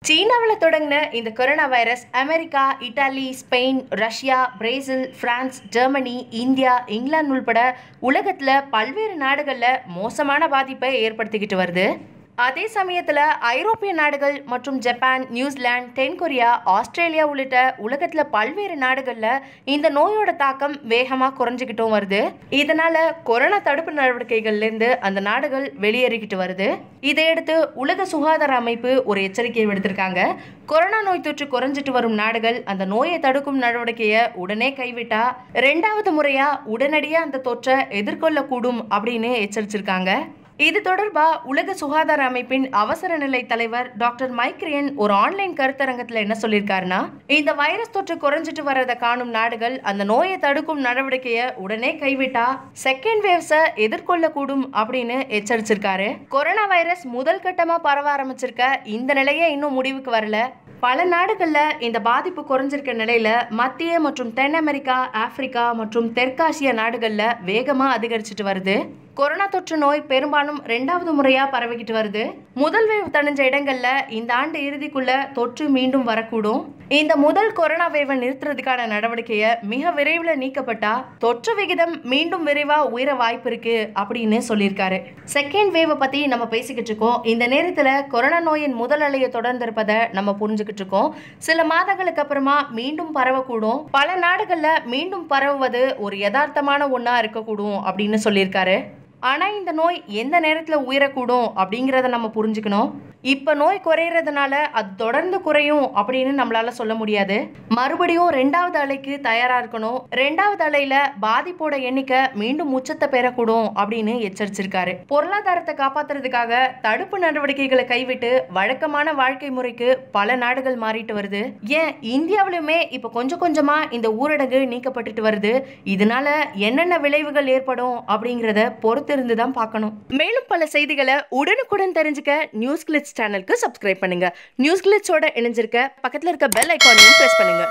சீனாவில் தொடங்கின இந்த corona virus America Italy Spain Russia Brazil France Germany India இங்கிலாந்து உள்பட உலகத்தில் பல்வேறு நாடுகளில் மோசமான பாதிப்பை ஏற்படுத்திக்கிட்டு வருது அதே சமயத்தில் ஐரோப்பிய நாடுகள் மற்றும் ஜப்பான் நியூசிலாந்து தென்கொரியா ஆஸ்திரேலியா உள்ளிட்ட உலகத்தில் பல்வேறு நாடுகளில் இந்த நோயோட தாக்கம் வேகமாக குறைஞ்சிக்கிட்டும் வருது இதனால கொரோனா தடுப்பு நடவடிக்கைகள்லேருந்து அந்த நாடுகள் வெளியேறிக்கிட்டு வருது இதையடுத்து உலக சுகாதார அமைப்பு ஒரு எச்சரிக்கையை விடுத்திருக்காங்க கொரோனா நோய் தொற்று குறைஞ்சிட்டு வரும் நாடுகள் அந்த நோயை தடுக்கும் நடவடிக்கையை உடனே கைவிட்டா ரெண்டாவது முறையா உடனடியா அந்த தொற்றை எதிர்கொள்ளக்கூடும் அப்படின்னு எச்சரிச்சிருக்காங்க இது தொடர்பா உலக சுகாதார அமைப்பின் அவசர நிலை தலைவர் டாக்டர் மைக்ரியன் ஒரு ஆன்லைன் கருத்தரங்கத்துல என்ன சொல்லியிருக்காருன்னா இந்த வைரஸ் தொற்று குறைஞ்சிட்டு வர்றதை காணும் நாடுகள் அந்த நோயை தடுக்கும் நடவடிக்கையை உடனே கைவிட்டா செகண்ட் வேவ்ஸை எதிர்கொள்ளக்கூடும் அப்படின்னு எச்சரிச்சிருக்காரு கொரோனா வைரஸ் முதல் கட்டமா பரவ ஆரம்பிச்சிருக்க இந்த நிலையே இன்னும் முடிவுக்கு வரல பல நாடுகளில் இந்த பாதிப்பு குறைஞ்சிருக்க நிலையில மத்திய மற்றும் தென் அமெரிக்கா ஆப்பிரிக்கா மற்றும் தெற்காசிய நாடுகளில் வேகமாக அதிகரிச்சுட்டு வருது கொரோனா தொற்று நோய் பெரும்பாலும் ரெண்டாவது முறையா பரவிக்கிட்டு வருது முதல் வேவ் தணிஞ்ச இடங்கள்ல இந்த ஆண்டு இறுதிக்குள்ள தொற்று மீண்டும் வரக்கூடும் இந்த முதல் கொரோனா வேவை நிறுத்துறதுக்கான நடவடிக்கையை மிக விரைவில் நீக்கப்பட்டா தொற்று விகிதம் மீண்டும் விரைவா உயர வாய்ப்பு இருக்கு அப்படின்னு சொல்லியிருக்காரு செகண்ட் வேவை பத்தி நம்ம பேசிக்கிட்டு இருக்கோம் இந்த நேரத்துல கொரோனா நோயின் முதல் அலையை தொடர்ந்து இருப்பதை நம்ம புரிஞ்சுக்கிட்டு இருக்கோம் சில மாதங்களுக்கு அப்புறமா மீண்டும் பரவக்கூடும் பல நாடுகள்ல மீண்டும் பரவுவது ஒரு யதார்த்தமான ஒன்றா இருக்கக்கூடும் அப்படின்னு சொல்லியிருக்காரு ஆனால் இந்த நோய் எந்த நேரத்தில் உயரக்கூடும் அப்படிங்கிறத நம்ம புரிஞ்சுக்கணும் இப்போ நோய் குறையிறதுனால அது தொடர்ந்து குறையும் அப்படின்னு நம்மளால சொல்ல முடியாது மறுபடியும் ரெண்டாவது அலைக்கு தயாராக இருக்கணும் ரெண்டாவது அலையில் பாதிப்போட எண்ணிக்கை மீண்டும் உச்சத்தை பெறக்கூடும் அப்படின்னு எச்சரிச்சிருக்காரு பொருளாதாரத்தை காப்பாத்துறதுக்காக தடுப்பு நடவடிக்கைகளை கைவிட்டு வழக்கமான வாழ்க்கை முறைக்கு பல நாடுகள் மாறிட்டு வருது ஏன் இந்தியாவிலுமே இப்போ கொஞ்சம் கொஞ்சமாக இந்த ஊரடங்கு நீக்கப்பட்டுட்டு வருது இதனால என்னென்ன விளைவுகள் ஏற்படும் அப்படிங்கிறத பொறுத்திருந்து தான் பார்க்கணும் மேலும் பல செய்திகளை உடனுக்குடன் தெரிஞ்சுக்க நியூஸ் கிளிட்ஸ் சேனலுக்கு சப்ஸ்கிரைப் பண்ணுங்க நியூஸ் கிளிட்ஸோட இணைஞ்சிருக்க பக்கத்தில் இருக்க பெல் ஐக்கானையும் பிரஸ் பண்ணுங்க